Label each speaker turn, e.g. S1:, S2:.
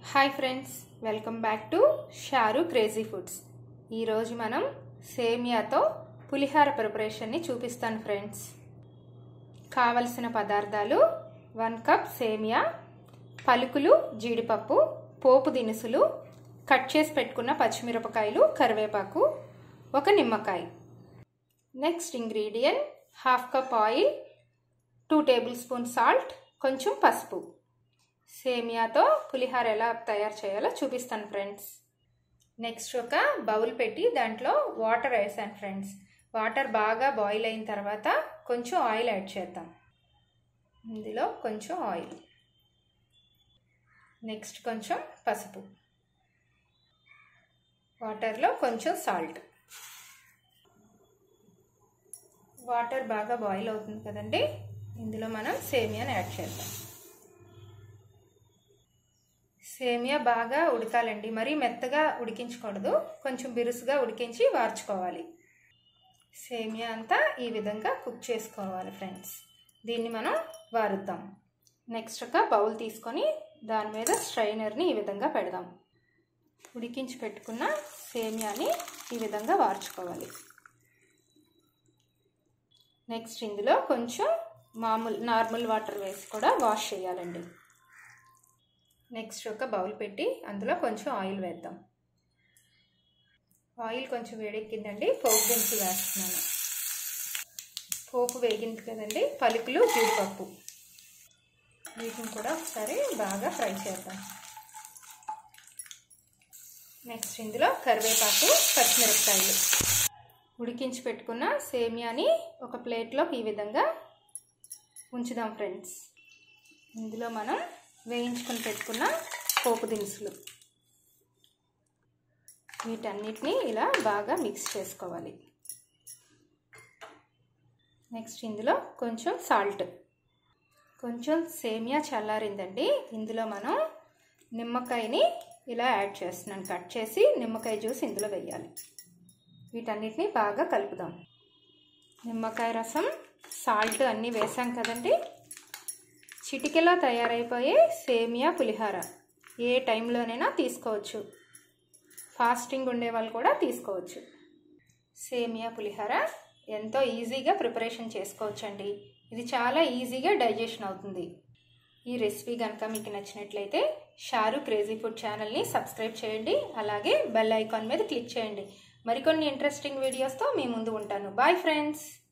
S1: hi friends welcome back to Sharu crazy foods ఈరోజు మనం సేమియాతో పులిహార ప్రిపరేషన్ని చూపిస్తాను ఫ్రెండ్స్ కావలసిన పదార్థాలు వన్ కప్ సేమియా పలుకులు జీడిపప్పు పోపు దినుసులు కట్ చేసి పెట్టుకున్న పచ్చిమిరపకాయలు కరివేపాకు ఒక నిమ్మకాయ next ingredient half cup oil two tablespoon salt కొంచెం పసుపు సేమియాతో పులిహార ఎలా తయారు చేయాలో చూపిస్తాను ఫ్రెండ్స్ నెక్స్ట్ ఒక బౌల్ పెట్టి దాంట్లో వాటర్ వేసాను ఫ్రెండ్స్ వాటర్ బాగా బాయిల్ అయిన తర్వాత కొంచెం ఆయిల్ యాడ్ చేద్దాం ఇందులో కొంచెం ఆయిల్ నెక్స్ట్ కొంచెం పసుపు వాటర్లో కొంచెం సాల్ట్ వాటర్ బాగా బాయిల్ అవుతుంది కదండి ఇందులో మనం సేమియాని యాడ్ చేద్దాం సేమియా బాగా ఉడకాలండి మరీ మెత్తగా ఉడికించకూడదు కొంచెం బిరుసుగా ఉడికించి వార్చుకోవాలి సేమియా అంతా ఈ విధంగా కుక్ చేసుకోవాలి ఫ్రెండ్స్ దీన్ని మనం వారుద్దాం నెక్స్ట్ ఒక బౌల్ తీసుకొని దాని మీద స్ట్రైనర్ని ఈ విధంగా పెడదాం ఉడికించి పెట్టుకున్న సేమియాని ఈ విధంగా వార్చుకోవాలి నెక్స్ట్ ఇందులో కొంచెం మామూలు నార్మల్ వాటర్ వేసి కూడా వాష్ చేయాలండి నెక్స్ట్ ఒక బౌల్ పెట్టి అందులో కొంచెం ఆయిల్ వేద్దాం ఆయిల్ కొంచెం వేడెక్కిందండి పోపు దినుసులు వేస్తున్నాను పోపు వేగింది కదండి పలుకులు జీడిపప్పు వీటిని కూడా ఒకసారి బాగా ఫ్రై చేద్దాం నెక్స్ట్ ఇందులో కరివేపాకు పచ్చిమిరపకాయలు ఉడికించి పెట్టుకున్న సేమియాని ఒక ప్లేట్లో ఈ విధంగా ఉంచుదాం ఫ్రెండ్స్ ఇందులో మనం వేయించుకొని పెట్టుకున్న పోపు దినుసులు వీటన్నిటిని ఇలా బాగా మిక్స్ చేసుకోవాలి నెక్స్ట్ ఇందులో కొంచెం సాల్ట్ కొంచెం సేమియా చల్లారిందండి ఇందులో మనం నిమ్మకాయని ఇలా యాడ్ చేస్తున్నాను కట్ చేసి నిమ్మకాయ జ్యూస్ ఇందులో వేయాలి వీటన్నిటిని బాగా కలుపుదాం నిమ్మకాయ రసం సాల్ట్ అన్నీ వేసాం కదండి చిటికెలో తయారైపోయే సేమియా పులిహార ఏ టైంలోనైనా తీసుకోవచ్చు ఫాస్టింగ్ ఉండే వాళ్ళు కూడా తీసుకోవచ్చు సేమియా పులిహార ఎంతో ఈజీగా ప్రిపరేషన్ చేసుకోవచ్చండి ఇది చాలా ఈజీగా డైజెషన్ అవుతుంది ఈ రెసిపీ కనుక మీకు నచ్చినట్లయితే షారు క్రేజీ ఫుడ్ ఛానల్ని సబ్స్క్రైబ్ చేయండి అలాగే బెల్ ఐకాన్ మీద క్లిక్ చేయండి మరికొన్ని ఇంట్రెస్టింగ్ వీడియోస్తో మీ ముందు ఉంటాను బాయ్ ఫ్రెండ్స్